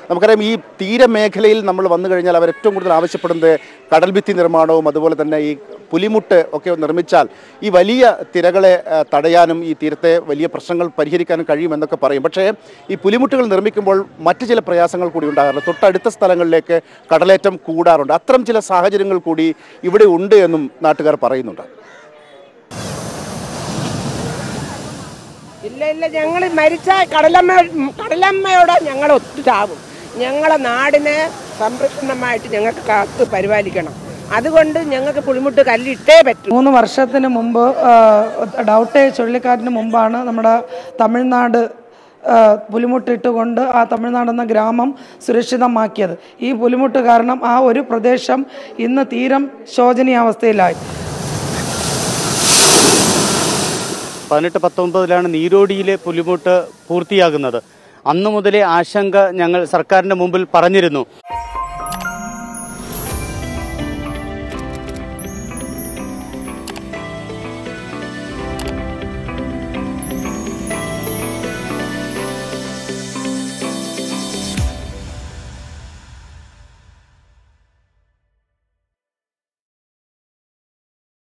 നമുക്കറിയാം ഈ തീരമേഖലയിൽ നമ്മൾ വന്നു കഴിഞ്ഞാൽ അവർ ഏറ്റവും കൂടുതൽ ആവശ്യപ്പെടുന്നത് കടൽഭിത്തി നിർമ്മാണവും അതുപോലെ തന്നെ ഈ പുലിമുട്ട് ഒക്കെ നിർമ്മിച്ചാൽ ഈ വലിയ തിരകളെ ആ, തടയാനും ഈ തീരത്തെ വലിയ പ്രശ്നങ്ങൾ പരിഹരിക്കാനും കഴിയുമെന്നൊക്കെ പറയും പക്ഷേ ഈ പുലിമുട്ടുകൾ നിർമ്മിക്കുമ്പോൾ മറ്റു ചില പ്രയാസങ്ങൾ കൂടി ഉണ്ടാകാറുണ്ട് തൊട്ടടുത്ത സ്ഥലങ്ങളിലേക്ക് കടലേറ്റം കൂടാറുണ്ട് അത്തരം ചില സാഹചര്യങ്ങൾ കൂടി ഇവിടെ ഉണ്ട് എന്നും നാട്ടുകാർ പറയുന്നുണ്ട് ഇല്ല ഇല്ല ഞങ്ങൾ മരിച്ച കടലമ്മ കടലമ്മയോട് ഞങ്ങൾ ഒത്തു ചാവും ഞങ്ങളെ നാടിനെ സംരക്ഷണമായിട്ട് ഞങ്ങൾക്ക് കാത്ത് പരിപാലിക്കണം അതുകൊണ്ട് ഞങ്ങൾക്ക് പുളിമുട്ട് കല്ലിട്ടേ പറ്റൂ മൂന്ന് വർഷത്തിന് മുമ്പ് ആ, ഡൗട്ടെ ചുഴലിക്കാറ്റിന് മുമ്പാണ് നമ്മുടെ തമിഴ്നാട് ആ, പുലിമുട്ടിട്ടുകൊണ്ട് ആ തമിഴ്നാട് എന്ന ഗ്രാമം സുരക്ഷിതമാക്കിയത് ഈ പുലിമുട്ട് കാരണം ആ ഒരു പ്രദേശം ഇന്ന് തീരം ശോചനീയാവസ്ഥയിലായി പതിനെട്ട് പത്തൊമ്പതിലാണ് നീരോടിയിലെ പുലിമുട്ട് പൂർത്തിയാകുന്നത് അന്നു മുതലേ ആശങ്ക ഞങ്ങൾ സർക്കാരിന്റെ മുമ്പിൽ പറഞ്ഞിരുന്നു